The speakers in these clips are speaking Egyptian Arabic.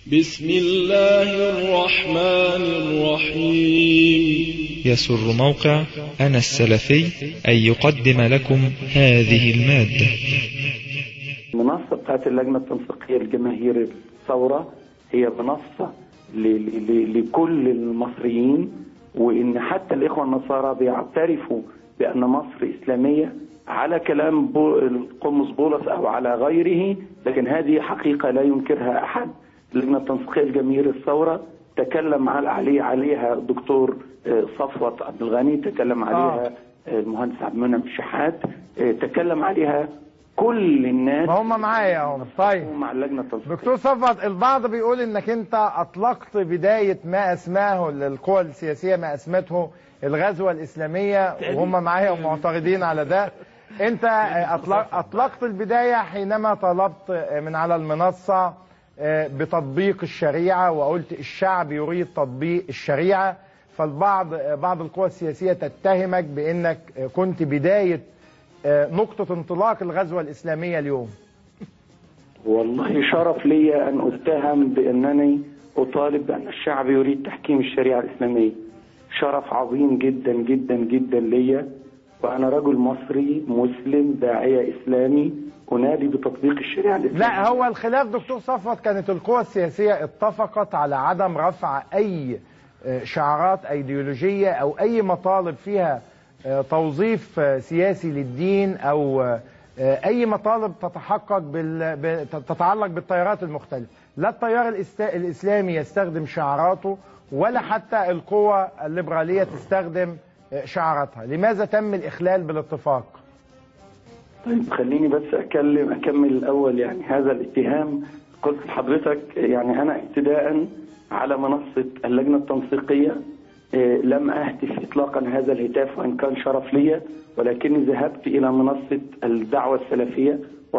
بسم الله الرحمن الرحيم يسر موقع أنا السلفي أن يقدم لكم هذه المادة المنصة بتاعت اللجنة التنسيقية لجماهير الثورة هي منصة ل- ل- لكل المصريين وإن حتى الإخوة النصارى بيعترفوا بأن مصر إسلامية على كلام بو- القمص بولس أو على غيره لكن هذه حقيقة لا ينكرها أحد اللجنة التنسيقية لجماهير الثورة تكلم على- عليه عليها الدكتور آه، صفوت عبد الغني تكلم عليها آه، المهندس عبد المنعم الشحات آه، تكلم عليها كل الناس ما هم معايا اهو طيب مع اللجنه التنسيقيه دكتور صفوت البعض بيقول انك انت اطلقت بدايه ما اسماه القوى السياسيه ما اسمته الغزوه الاسلاميه وهم معايا ومعترضين على ده انت أطلق اطلقت البدايه حينما طلبت من على المنصه بتطبيق الشريعه وقلت الشعب يريد تطبيق الشريعه فالبعض بعض القوى السياسيه تتهمك بانك كنت بدايه نقطه انطلاق الغزوه الاسلاميه اليوم والله شرف لي ان اتهم بانني اطالب بان الشعب يريد تحكيم الشريعه الاسلاميه شرف عظيم جدا جدا جدا لي وانا رجل مصري مسلم داعيه اسلامي انادي بتطبيق الشريعه الاسلاميه لا هو الخلاف دكتور صفوت كانت القوى السياسية اتفقت على عدم رفع أي آه، شعارات أيديولوجية أو أي مطالب فيها آه، توظيف آه، سياسي للدين أو آه، آه، أي مطالب تتحقق بال... ب- تتعلق بالتيارات المختلفة لا التيار الإست... الإسلامي يستخدم شعاراته ولا حتى القوى الليبرالية تستخدم آه، شعاراتها لماذا تم الإخلال بالاتفاق؟ طيب خليني بس اتكلم اكمل الاول يعني هذا الاتهام قلت لحضرتك يعني انا ابتداء على منصه اللجنه التنسيقيه آه، لم اهتف اطلاقا هذا الهتاف وان كان شرف لي ولكني ذهبت الى منصه الدعوه السلفيه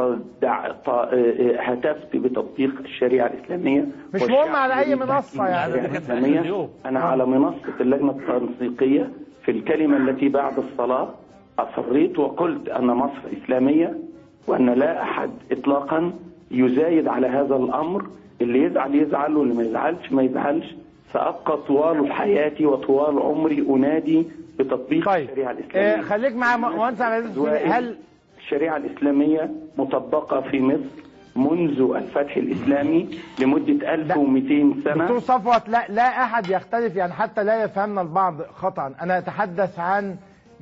وهتفت بتطبيق الشريعه الاسلاميه مش والشعب مهم على أي يريد منصة تحكيم يعني. الشريعة الإسلامية. انا على منصه اللجنه التنسيقيه في الكلمه التي بعد الصلاه اصريت وقلت ان مصر اسلاميه وان لا احد اطلاقا يزايد على هذا الامر اللي يزعل يزعل واللي ما يزعلش ما يزعلش سابقى طوال حياتي وطوال عمري انادي بتطبيق طيب الشريعه آه، الاسلاميه خليك مع مهندس عبد العزيز هل الشريعه الاسلاميه مطبقه في مصر منذ الفتح الاسلامي لمده 1200 سنه دكتور صفوت لا لا احد يختلف يعني حتى لا يفهمنا البعض خطا انا اتحدث عن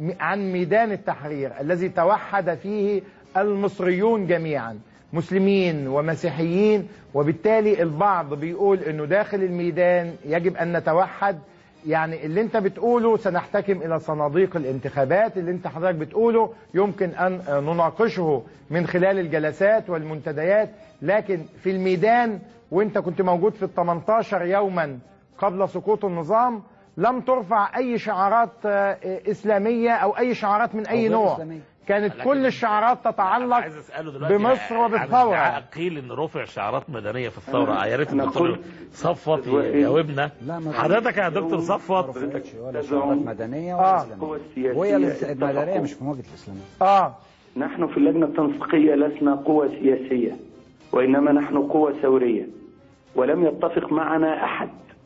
عن ميدان التحرير الذي توحد فيه المصريون جميعا مسلمين ومسيحيين وبالتالي البعض بيقول انه داخل الميدان يجب ان نتوحد يعني اللي انت بتقوله سنحتكم الى صناديق الانتخابات اللي انت حضرتك بتقوله يمكن ان نناقشه من خلال الجلسات والمنتديات لكن في الميدان وانت كنت موجود في ال 18 يوما قبل سقوط النظام لم ترفع اي شعارات آه، اسلاميه او اي شعارات من اي غير نوع إسلامية. كانت لكن- كل الشعارات تتعلق عايز اساله دلوقتي بمصر عن وبالثوره ادعاء قيل ان رفع شعارات مدنيه في الثوره أنا- يا ريت أنا الدكتور قلت- صفوت دلوقتي- يجاوبنا لا، ما- حضرتك يا دكتور ما صفوت رفعتش ولا تدعو- شعارات مدنيه آه. ولا القوى اسلاميه السياسيه وهي المدنيه اتفقوا. مش في مواجهه الاسلاميه اه نحن في اللجنة التنسيقية لسنا قوة سياسية وإنما نحن قوة ثورية ولم يتفق معنا أحد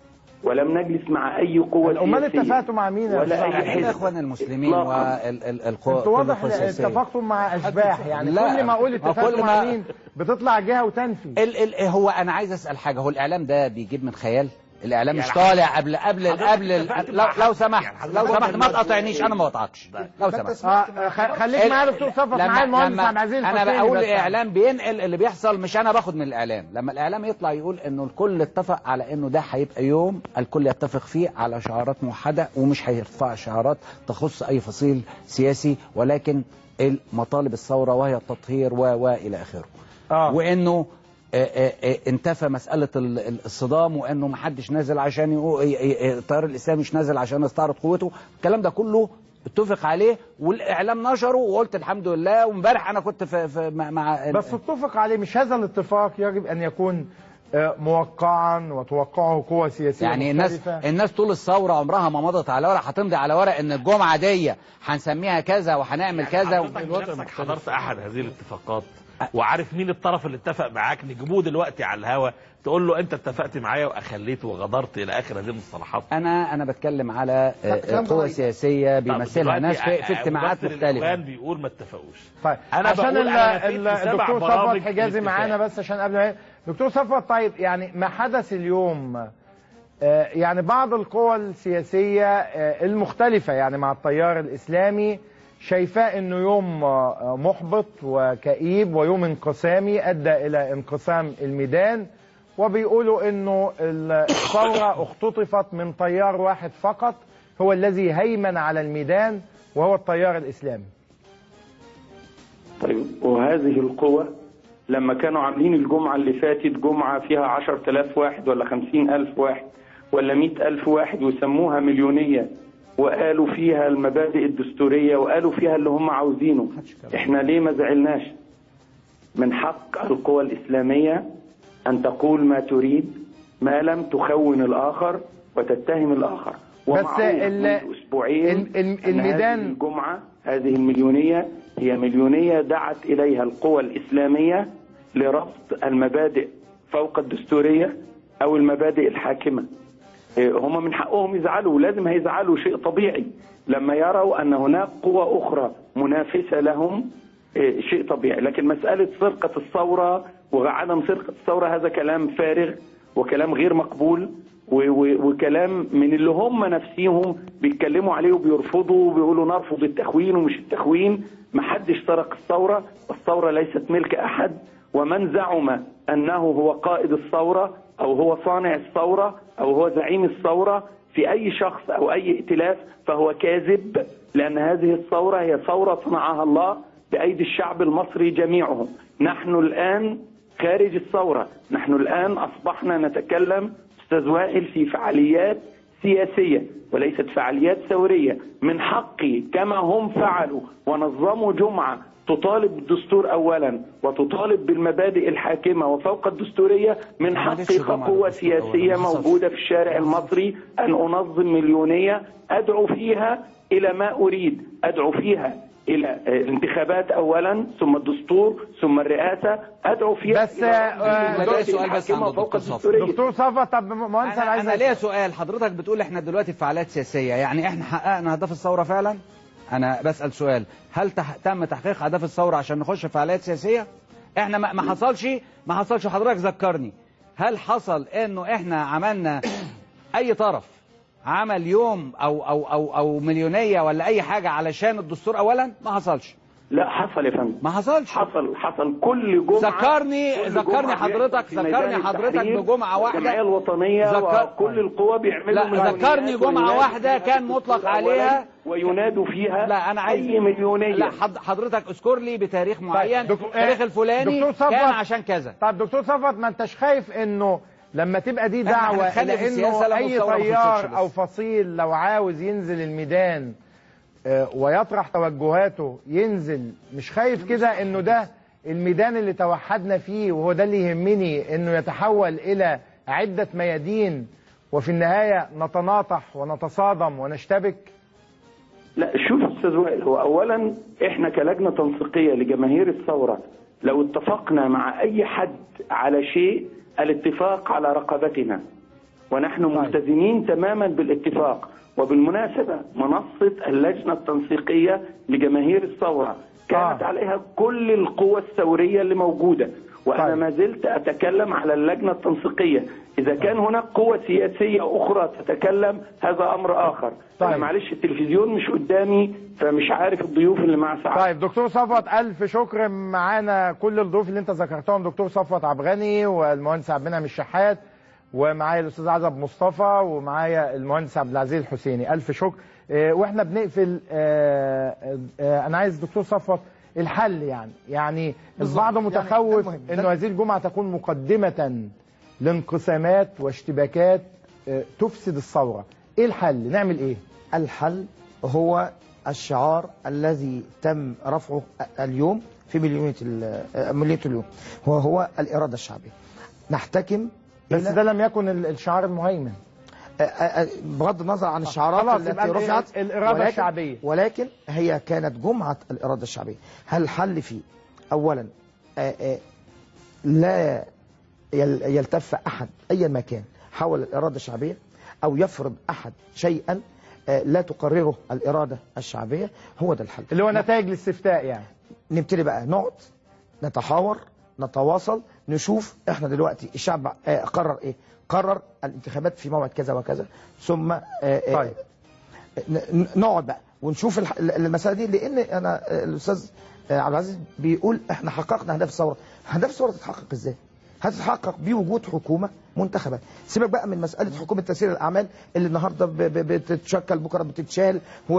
ولم نجلس مع أي قوة امال سياسية اتفقتوا مع مين يا ولا أستاذ أي عبد احنا حزب اخوان المسلمين إطلاقاً. والقوى انتوا واضح اتفقتم مع اشباح يعني لا. كل ما اقول ما اتفقتوا كل مع ما- مين بتطلع جهه وتنفي ال ال هو انا عايز اسال حاجه هو الاعلام ده بيجيب من خيال الاعلام مش يعني طالع قبل قبل حضرتك قبل اتفقت لو, مع لو حد. سمحت يعني لو حضرتك سمحت ما قبل- تقاطعنيش انا ما بقطعكش لو سمحت اه خ- خليك معايا دكتور صفوت معايا المهندس عبد العزيز انا الحسيني بقول بس. اعلام بينقل اللي بيحصل مش انا باخد من الاعلام لما الاعلام يطلع يقول انه الكل اتفق على انه ده هيبقى يوم الكل يتفق فيه على شعارات موحده ومش هيرفع شعارات تخص اي فصيل سياسي ولكن المطالب الثوره وهي التطهير و والى اخره اه وانه آه، آه، آه، انتفى مسألة ال- ال- الصدام وانه ما حدش نازل عشان يقو- ي- ي- التيار الاسلامي مش نازل عشان يستعرض قوته الكلام ده كله اتفق عليه والاعلام نشره وقلت الحمد لله وامبارح انا كنت في, في مع- مع بس اتفق عليه مش هذا الاتفاق يجب ان يكون آه، موقعا وتوقعه قوى سياسيه يعني الناس مختلفة. الناس طول الثوره عمرها ما مضت على ورق هتمضي على ورق ان الجمعه دي هنسميها كذا وهنعمل كذا حضرتك بنفسك حضرت احد هذه الاتفاقات وعارف مين الطرف اللي اتفق معاك نجيبوه دلوقتي على الهوا تقول له انت اتفقت معايا واخليت وغدرت الى اخر هذه المصطلحات انا انا بتكلم على آه، كلام قوى ضعيف. سياسيه طب بيمثلها دلوقتي ناس في, في أ- اجتماعات ممثل مختلفه الإخوان بيقول ما اتفقوش طيب أنا عشان بقول ال- أنا ال- نفذت سبع الدكتور برامج صفوت حجازي للاتفاق. معانا بس عشان قبل ما دكتور صفوت طيب يعني ما حدث اليوم آه، يعني بعض القوى السياسية آه، المختلفة يعني مع التيار الإسلامي شايفاه انه يوم آه، محبط وكئيب ويوم انقسامي ادى الى انقسام الميدان وبيقولوا انه الثورة اختطفت من تيار واحد فقط هو الذي هيمن على الميدان وهو التيار الإسلامي طيب وهذه القوة لما كانوا عاملين الجمعة اللي فاتت جمعة فيها عشر تلاف واحد ولا خمسين ألف واحد ولا مئة ألف واحد وسموها مليونية وقالوا فيها المبادئ الدستورية وقالوا فيها اللي هم عاوزينه احنا ليه ما زعلناش من حق القوى الإسلامية أن تقول ما تريد ما لم تخون الآخر وتتهم الآخر بس ومعروف ال- منذ أسبوعين ال- ال- أن الميدان- هذه الجمعة هذه المليونية هي مليونية دعت إليها القوى الإسلامية لرفض المبادئ فوق الدستورية أو المبادئ الحاكمة إيه، هم من حقهم يزعلوا ولازم هيزعلوا شيء طبيعي لما يروا أن هناك قوى أخرى منافسة لهم إيه، شيء طبيعي لكن مسألة سرقة الثورة وعدم سرقة الثورة هذا كلام فارغ وكلام غير مقبول و- و- وكلام من اللي هم نفسيهم بيتكلموا عليه وبيرفضوا وبيقولوا نرفض التخوين ومش التخوين محدش سرق الثورة الثورة ليست ملك أحد ومن زعم أنه هو قائد الثورة أو هو صانع الثورة أو هو زعيم الثورة في أي شخص أو أي ائتلاف فهو كاذب لأن هذه الثورة هي ثورة صنعها الله بأيدي الشعب المصري جميعهم نحن الآن خارج الثورة نحن الآن أصبحنا نتكلم أستاذ وائل في فعاليات سياسية وليست فعاليات ثورية من حقي كما هم فعلوا ونظموا جمعة تطالب بالدستور أولا وتطالب بالمبادئ الحاكمة وفوق الدستورية من عملتش حقي جمعة كقوة بالدستور أولاً. سياسية ما حصلش. موجودة في الشارع المصري أن أنظم مليونية أدعو فيها إلى ما أريد أدعو فيها إلى آه، الانتخابات أولا ثم الدستور ثم الرئاسة أدعو فيها بس، إلى آه، المبادئ ليا سؤال بس الحاكمة عند وفوق الدكتور صفوت. الدستورية. دكتور صفوت طب مهندس انا, عايز أنا ليا سؤال حضرتك بتقول احنا دلوقتي في فعاليات سياسيه يعني احنا حققنا اهداف الثوره فعلا انا بسال سؤال هل تح... تم تحقيق اهداف الثوره عشان نخش في فعاليات سياسيه احنا ما, ما حصلش ما حصلش حضرتك ذكرني هل حصل انه احنا عملنا اي طرف عمل يوم او او او او مليونيه ولا اي حاجه علشان الدستور اولا ما حصلش لا حصل يا فندم ما حصلش حصل حصل كل جمعة ذكرني- كل ذكرني جمعة حضرتك- بيحصل في ذكرني ميدان حضرتك التحرير بجمعة واحدة. الجمعية الوطنية ذكر- وكل القوى بيعملوا لا، مليونيات ذكرني جمعة وينادوا واحدة فيها كان بالدستور مطلق عليها- أولاً وينادوا فيها لا انا عايز أي مليونية لا حض- حضرتك اذكر لي بتاريخ معين دكتور- التاريخ آه، الفلاني دكتور صفوت. كان عشان كذا طب دكتور صفوت ما انتش خايف انه لما تبقى دي احنا دعوة هنتخلي في الى السياسة انه لما اي الثورة ما خلصتش طيار بس. او فصيل لو عاوز ينزل الميدان آه، ويطرح توجهاته ينزل مش خايف كده انه ده الميدان اللي توحدنا فيه وهو ده اللي يهمني انه يتحول الى عدة ميادين وفي النهاية نتناطح ونتصادم ونشتبك لا شوف استاذ وائل هو اولا احنا كلجنه تنسيقيه لجماهير الثوره لو اتفقنا مع اي حد على شيء الاتفاق على رقبتنا ونحن ملتزمين تماما بالاتفاق وبالمناسبه منصه اللجنه التنسيقيه لجماهير الثوره كانت آه. عليها كل القوى الثوريه اللي موجوده وانا طيب. ما زلت اتكلم على اللجنه التنسيقيه اذا كان هناك قوه سياسيه اخرى تتكلم هذا امر اخر طيب. أنا معلش التلفزيون مش قدامي فمش عارف الضيوف اللي مع سعد طيب دكتور صفوت ألف شكر معانا كل الضيوف اللي أنت ذكرتهم دكتور صفوت عبغني والمهندس عبد المنعم الشحات ومعايا الأستاذ عزب مصطفى ومعايا المهندس عبد العزيز الحسيني ألف شكر آه، وإحنا بنقفل آه، آه، أنا عايز دكتور صفوت الحل يعني يعني بالظبط. البعض يعني ده متخوف المهم. ده- انه هذه الجمعه تكون مقدمه لانقسامات واشتباكات آه، تفسد الثوره ايه الحل نعمل ايه الحل هو الشعار الذي تم رفعه اليوم في مليونية ال- مليونية اليوم هو هو الإرادة الشعبية نحتكم بس إلى- ده لم يكن ال- الشعار المهيمن آه، آه، بغض النظر عن الشعارات خلاص، التي يبقى ال- رفعت الإرادة ولكن الشعبية. ولكن هي كانت جمعة الإرادة الشعبية هل الحل فيه أولا آه، آه، لا يل- يلتف أحد أي مكان حول الإرادة الشعبية أو يفرض أحد شيئا آه، لا تقرره الإرادة الشعبية هو ده الحل اللي هو نتائج الاستفتاء يعني نبتدي بقى نقعد نتحاور نتواصل نشوف احنا دلوقتي الشعب آه، قرر ايه قرر الانتخابات في موعد كذا وكذا ثم آه، آه، طيب. ن- ن- نقعد بقى ونشوف الح- المسألة دي لان انا آه، الاستاذ آه، عبد العزيز بيقول احنا حققنا اهداف الثوره اهداف الثوره تتحقق ازاي هتتحقق بوجود حكومه منتخبه سيبك بقى من مساله حكومه تسيير الاعمال اللي النهارده ب- ب- بتتشكل بكره بتتشال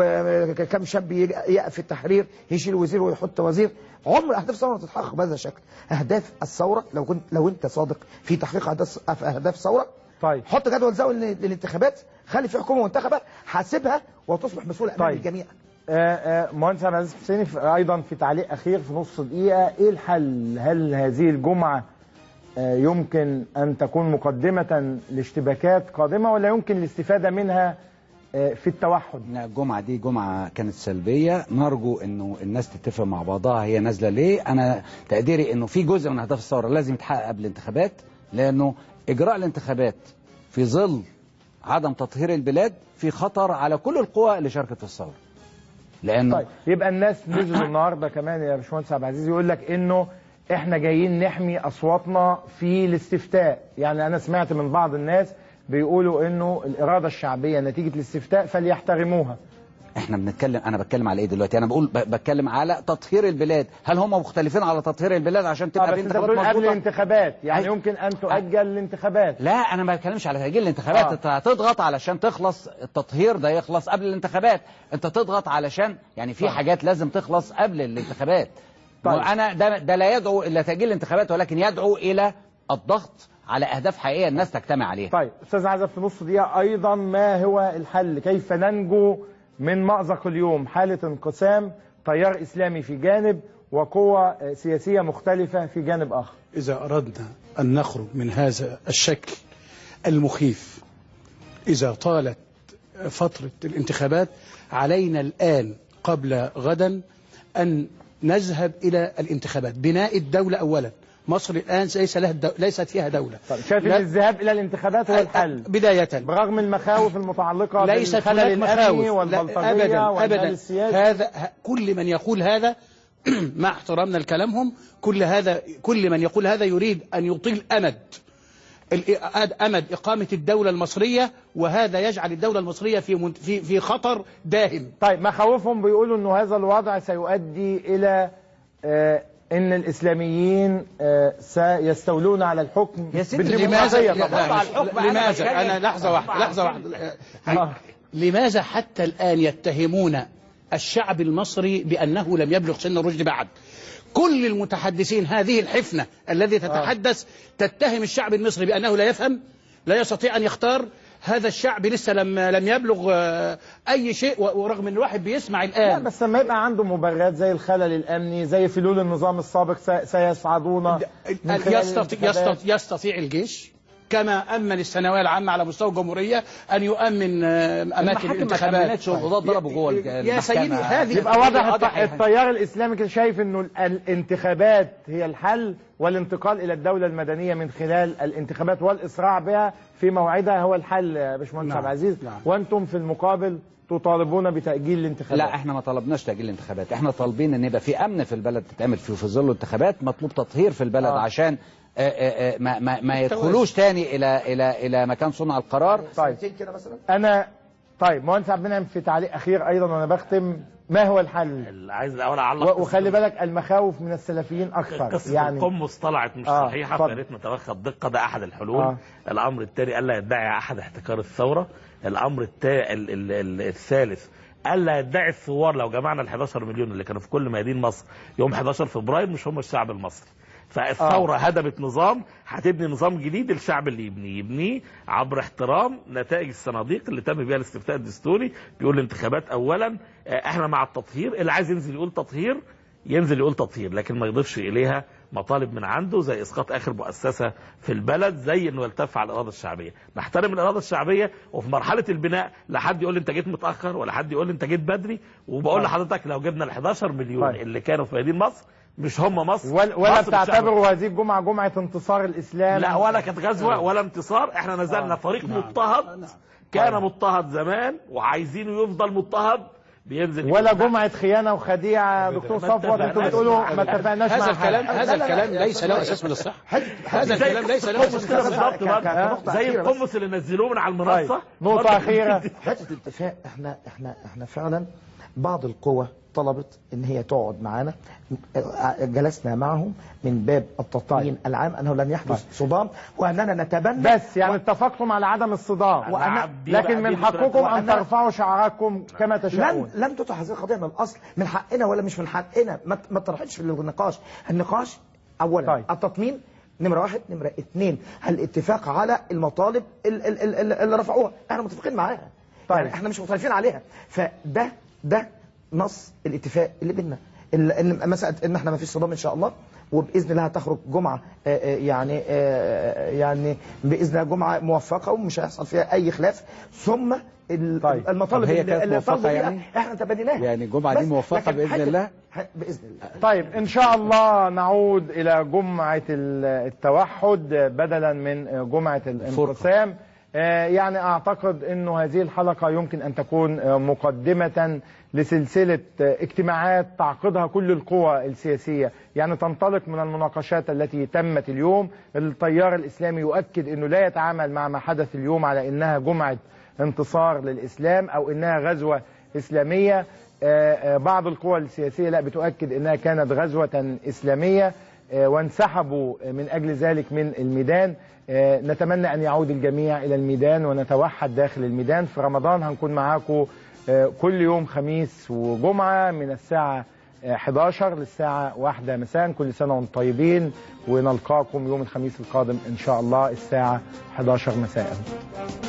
وكم شاب يجي- يقف في التحرير يشيل وزير ويحط وزير عمر اهداف الثوره ما تتحقق بهذا الشكل اهداف الثوره لو كنت لو انت صادق في تحقيق اهداف اهداف الثوره طيب حط جدول زوي لل- للانتخابات خلي في حكومه منتخبه حاسبها وتصبح مسؤوله امام طيب. الجميع آه، آه، مهندس عبد العزيز حسيني في- ايضا في تعليق اخير في نص دقيقه ايه الحل هل هذه الجمعه آه، يمكن ان تكون مقدمه لاشتباكات قادمه ولا يمكن الاستفاده منها آه، في التوحد الجمعة دي جمعة كانت سلبية نرجو انه الناس تتفق مع بعضها هي نازلة ليه انا تقديري انه في جزء من اهداف الثورة لازم يتحقق قبل الانتخابات لانه اجراء الانتخابات في ظل عدم تطهير البلاد في خطر على كل القوى اللي شاركت في الثورة لانه طيب يبقى الناس نزلوا النهارده كمان يا باشمهندس عبد العزيز يقول لك انه احنا جايين نحمي اصواتنا في الاستفتاء يعني انا سمعت من بعض الناس بيقولوا انه الاراده الشعبيه نتيجه الاستفتاء فليحترموها احنا بنتكلم انا بتكلم على ايه دلوقتي انا بقول ب- بتكلم على تطهير البلاد هل هم مختلفين على تطهير البلاد عشان آه، تبقى بس في انت انتخابات بتقول قبل مظبوطة؟ الانتخابات يعني أي- يمكن ان تؤجل الانتخابات لا انا ما بتكلمش على تاجيل الانتخابات آه. انت هتضغط علشان تخلص التطهير ده يخلص قبل الانتخابات انت تضغط علشان يعني في طيب. حاجات لازم تخلص قبل الانتخابات طيب. وانا ده ده لا يدعو الى تاجيل الانتخابات ولكن يدعو الى الضغط على اهداف حقيقيه الناس تجتمع عليها طيب استاذ عزب في نص دقيقه ايضا ما هو الحل كيف ننجو من مأزق اليوم حاله انقسام تيار اسلامي في جانب وقوة آه، سياسية مختلفة في جانب آخر إذا أردنا أن نخرج من هذا الشكل المخيف إذا طالت فترة الانتخابات علينا الآن قبل غدا أن نذهب إلى الانتخابات بناء الدولة أولا مصر الآن ليس لها الدو... ليست فيها دولة طيب شايف ان لا- الذهاب الى الانتخابات هو الحل بداية برغم المخاوف المتعلقة ليست بالخلل هناك الأمني مخاوف لا، والبلطجية ابدا والجهل ابدا السياسي هذا ه- كل من يقول هذا مع احترامنا لكلامهم كل هذا كل من يقول هذا يريد ان يطيل امد الإ- امد اقامه الدوله المصريه وهذا يجعل الدوله المصريه في من- في في خطر داهم طيب مخاوفهم بيقولوا انه هذا الوضع سيؤدي الى آه ان الاسلاميين آه سيستولون على الحكم يا سيدي بالديمقراطية لماذا- طبعا على الحكم أنا لماذا بتكلم- انا لحظه واحده لحظه واحده آه. لماذا حتى الآن يتهمون الشعب المصري بأنه لم يبلغ سن الرشد بعد كل المتحدثين هذه الحفنة الذي تتحدث تتهم الشعب المصري بأنه لا يفهم لا يستطيع أن يختار هذا الشعب لسه لم لم يبلغ آه، أي شيء و- ورغم أن الواحد بيسمع لا الآن بس لما يبقى عنده مبررات زي الخلل الامني زي فلول النظام السابق سي- سيصعدون من خلال يستطيع, الانتخابات. يستطيع, يستطيع الجيش كما أمن الثانوية العامة على مستوى الجمهورية أن يؤمن آه، أماكن المحاكم ما الانتخابات كملتش والقضاة ضربوا جوه الج- يا المحكمة. سيدي هذه يبقى واضح الط- واضح. التيار الاسلامي كده شايف انه ال- الانتخابات هي الحل والانتقال الى الدوله المدنيه من خلال الانتخابات والاسراع بها في موعدها هو الحل يا باشمهندس نعم، عبد العزيز نعم. وانتم في المقابل تطالبون بتاجيل الانتخابات لا احنا ما طلبناش تاجيل الانتخابات احنا طالبين ان يبقى في امن في البلد تتعمل في في ظل الانتخابات مطلوب تطهير في البلد آه. آه. عشان آه، آه، آه، ما, ما, ما يدخلوش تاني الى الى الى مكان صنع القرار طيب سنتين كده مثلا انا طيب مهندس عبد المنعم في تعليق اخير ايضا وانا بختم ما هو الحل اللي عايز الاول اعلق و- وخلي بالك المخاوف من السلفيين اكثر قصة يعني القمص طلعت مش آه، صحيحة اتفضل. فيا ريت نتوخى الدقة ده أحد الحلول آه. الأمر الثاني ألا يدعي أحد احتكار الثورة الأمر التا... ال... ال... ال... الثالث ألا يدعي الثوار لو جمعنا ال 11 مليون اللي كانوا في كل ميادين مصر يوم 11 فبراير مش هم الشعب المصري فالثورة آه. هدمت نظام هتبني نظام جديد الشعب اللي يبنيه يبنيه عبر احترام نتائج الصناديق اللي تم بيها الاستفتاء الدستوري بيقول الانتخابات اولا آه، احنا مع التطهير اللي عايز ينزل يقول تطهير ينزل يقول تطهير لكن ما يضيفش اليها مطالب من عنده زي اسقاط اخر مؤسسه في البلد زي انه يلتف على الاراده الشعبيه نحترم الاراده الشعبيه وفي مرحله البناء لا حد يقول لي انت جيت متاخر ولا حد يقول لي انت جيت بدري وبقول طيب. لحضرتك لو جبنا ال 11 مليون طيب. اللي كانوا في ميادين مصر مش هم مصر ولا, ولا مصر الشعب. بتعتبروا هذه الجمعة جمعة انتصار الإسلام لا ولا كانت غزوه ولا انتصار احنا نزلنا فريق مضطهد كان مضطهد زمان وعايزينه يفضل مضطهد بينزل ولا يقول جمعة خيانة وخديعة دكتور ما صفوت انتوا اتفقناش بتقولوا مع ما حد. اتفقناش مع هذا حد. الكلام لا، هذا لا، الكلام لا، ليس لا، له لا، اساس من الصحه حد- هذا زي الكلام ليس له القمص اساس كده من الصحه بالظبط ك- ك- برضه. كنقطة زي أخيرة بس. القمص اللي نزلوه من على طيب المنصه نقطة برضه أخيرة حته الاتفاق احنا احنا احنا فعلا بعض القوى طلبت ان هي تقعد معانا جلسنا معهم من باب التطمين العام انه لن يحدث صدام واننا نتبنى بس يعني اتفقتم على عدم الصدام وأنا- لكن من حقكم أن وأنا- ترفعوا شعاراتكم كما لن تشاءون لن تطرح هذه القضيه من الاصل من حقنا ولا مش من حقنا ما ما تطرحش في النقاش النقاش اولا طيب. التطمين نمره واحد نمره اثنين الاتفاق على المطالب ال- ال- ال- ال- اللي رفعوها احنا متفقين معاها طيب. يعني احنا مش مختلفين عليها فده ده نص الاتفاق اللي بيننا ال- ان مساله ان احنا ما فيش صدام ان شاء الله وباذن الله هتخرج جمعه آه، آه، يعني آه، يعني باذن الله جمعه موفقه ومش هيحصل فيها اي خلاف ثم ال- طيب. المطالب طب هي اللي- كانت اللي موفقة طالبوا بيها يعني؟ احنا تبنيناها يعني الجمعة دي بس موفقة لكن بإذن حتى- الله؟ ح- باذن الله طيب ان شاء الله نعود الى جمعة ال- التوحد بدلا من جمعة الانقسام آه، يعني اعتقد انه هذه الحلقة يمكن ان تكون آه، مقدمة لسلسلة آه، اجتماعات تعقدها كل القوى السياسية يعني تنطلق من المناقشات التي تمت اليوم التيار الاسلامي يؤكد انه لا يتعامل مع ما حدث اليوم على انها جمعة انتصار للاسلام او انها غزوة اسلامية آه، آه، بعض القوى السياسية لا بتؤكد انها كانت غزوة اسلامية آه، وانسحبوا من اجل ذلك من الميدان آه، نتمنى ان يعود الجميع الى الميدان ونتوحد داخل الميدان في رمضان هنكون معاكم آه، كل يوم خميس وجمعة من الساعة آه، 11 للساعة 1 مساء كل سنة وانتم طيبين ونلقاكم يوم الخميس القادم ان شاء الله الساعة 11 مساء